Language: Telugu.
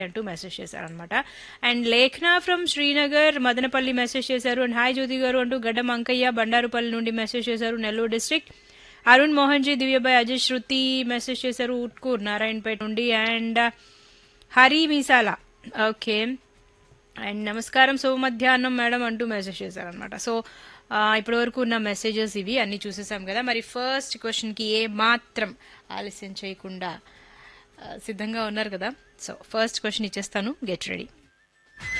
అంటూ మెసేజ్ చేశారనమాట and Lekhana from Srinagar Madanapalli message చేశారు అండ్ హాయ్ జ్యోతి గారు అంటూ గడ్డం అంకయ్య బండారుపల్లి నుండి మెసేజ్ చేశారు నెల్లూరు డిస్ట్రిక్ట్ అరుణ్ మోహన్ జీ దివ్యబాయ్ అజయ్ శృతి మెసేజ్ చేశారు ఉట్కూర్ నారాయణపేట నుండి and Hari Meesala okay and నమస్కారం శుభ మధ్యాహ్నం మేడం అంటూ మెసేజ్ చేశారనమాట సో ఇప్పటి వరకు ఉన్న మెసేజెస్ ఇవి అన్ని చూసేసాం కదా మరి ఫస్ట్ క్వశ్చన్కి ఏ మాత్రం ఆలస్యం చేయకుండా ఆ, సిద్ధంగా ఉన్నారు కదా సో ఫస్ట్ క్వశ్చన్ ఇచ్చేస్తాను గెట్ రెడీ